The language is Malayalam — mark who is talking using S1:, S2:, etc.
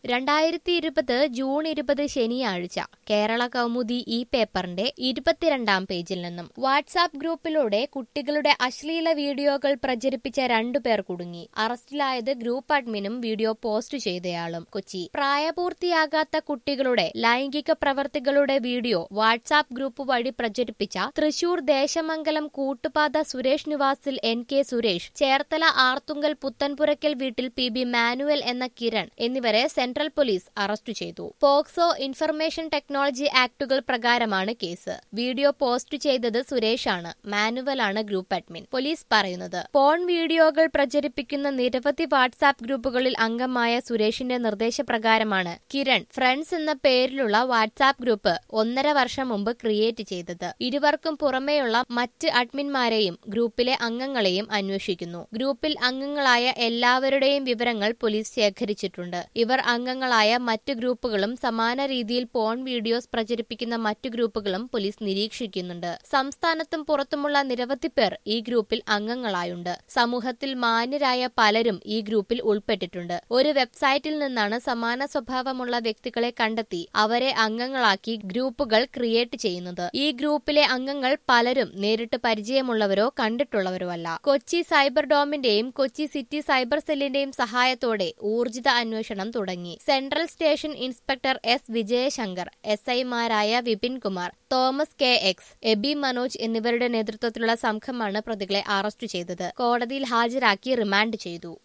S1: രണ്ടായിരത്തി ഇരുപത് ജൂൺ ഇരുപത് ശനിയാഴ്ച കേരള കൗമുദി ഈ പേപ്പറിന്റെ ഇരുപത്തിരണ്ടാം പേജിൽ നിന്നും വാട്സാപ്പ് ഗ്രൂപ്പിലൂടെ കുട്ടികളുടെ അശ്ലീല വീഡിയോകൾ പ്രചരിപ്പിച്ച രണ്ടുപേർ കുടുങ്ങി അറസ്റ്റിലായത് ഗ്രൂപ്പ് അഡ്മിനും വീഡിയോ പോസ്റ്റ് ചെയ്തയാളും കൊച്ചി പ്രായപൂർത്തിയാകാത്ത കുട്ടികളുടെ ലൈംഗിക പ്രവർത്തികളുടെ വീഡിയോ വാട്സാപ്പ് ഗ്രൂപ്പ് വഴി പ്രചരിപ്പിച്ച തൃശൂർ ദേശമംഗലം കൂട്ടുപാത സുരേഷ് നിവാസിൽ എൻ കെ സുരേഷ് ചേർത്തല ആർത്തുങ്കൽ പുത്തൻപുരയ്ക്കൽ വീട്ടിൽ പി ബി മാനുവൽ എന്ന കിരൺ എന്നിവരെ സെൻട്രൽ പോലീസ് അറസ്റ്റ് ചെയ്തു പോക്സോ ഇൻഫർമേഷൻ ടെക്നോളജി ആക്ടുകൾ പ്രകാരമാണ് കേസ് വീഡിയോ പോസ്റ്റ് ചെയ്തത് സുരേഷാണ് മാനുവലാണ് ഗ്രൂപ്പ് അഡ്മിൻ പോലീസ് പറയുന്നത് പോൺ വീഡിയോകൾ പ്രചരിപ്പിക്കുന്ന നിരവധി വാട്സാപ്പ് ഗ്രൂപ്പുകളിൽ അംഗമായ സുരേഷിന്റെ നിർദ്ദേശപ്രകാരമാണ് കിരൺ ഫ്രണ്ട്സ് എന്ന പേരിലുള്ള വാട്സാപ്പ് ഗ്രൂപ്പ് ഒന്നര വർഷം മുമ്പ് ക്രിയേറ്റ് ചെയ്തത് ഇരുവർക്കും പുറമേയുള്ള മറ്റ് അഡ്മിന്മാരെയും ഗ്രൂപ്പിലെ അംഗങ്ങളെയും അന്വേഷിക്കുന്നു ഗ്രൂപ്പിൽ അംഗങ്ങളായ എല്ലാവരുടെയും വിവരങ്ങൾ പോലീസ് ശേഖരിച്ചിട്ടുണ്ട് ഇവർ അംഗങ്ങളായ മറ്റ് ഗ്രൂപ്പുകളും സമാന രീതിയിൽ പോൺ വീഡിയോസ് പ്രചരിപ്പിക്കുന്ന മറ്റു ഗ്രൂപ്പുകളും പോലീസ് നിരീക്ഷിക്കുന്നുണ്ട് സംസ്ഥാനത്തും പുറത്തുമുള്ള നിരവധി പേർ ഈ ഗ്രൂപ്പിൽ അംഗങ്ങളായുണ്ട് സമൂഹത്തിൽ മാന്യരായ പലരും ഈ ഗ്രൂപ്പിൽ ഉൾപ്പെട്ടിട്ടുണ്ട് ഒരു വെബ്സൈറ്റിൽ നിന്നാണ് സമാന സ്വഭാവമുള്ള വ്യക്തികളെ കണ്ടെത്തി അവരെ അംഗങ്ങളാക്കി ഗ്രൂപ്പുകൾ ക്രിയേറ്റ് ചെയ്യുന്നത് ഈ ഗ്രൂപ്പിലെ അംഗങ്ങൾ പലരും നേരിട്ട് പരിചയമുള്ളവരോ കണ്ടിട്ടുള്ളവരോ അല്ല കൊച്ചി സൈബർ ഡോമിന്റെയും കൊച്ചി സിറ്റി സൈബർ സെല്ലിന്റെയും സഹായത്തോടെ ഊർജിത അന്വേഷണം തുടങ്ങി central station inspector S Vijayashankar S ഐമാരായ വിപിൻ കുമാർ തോമസ് കെ എക്സ് എബി മനോജ് എന്നിവരുടെ നേതൃത്വത്തിലുള്ള സംഘമാണ് പ്രതികളെ അറസ്റ്റ് ചെയ്തത് കോടതിയിൽ ഹാജരാക്കി റിമാൻഡ് ചെയ്തു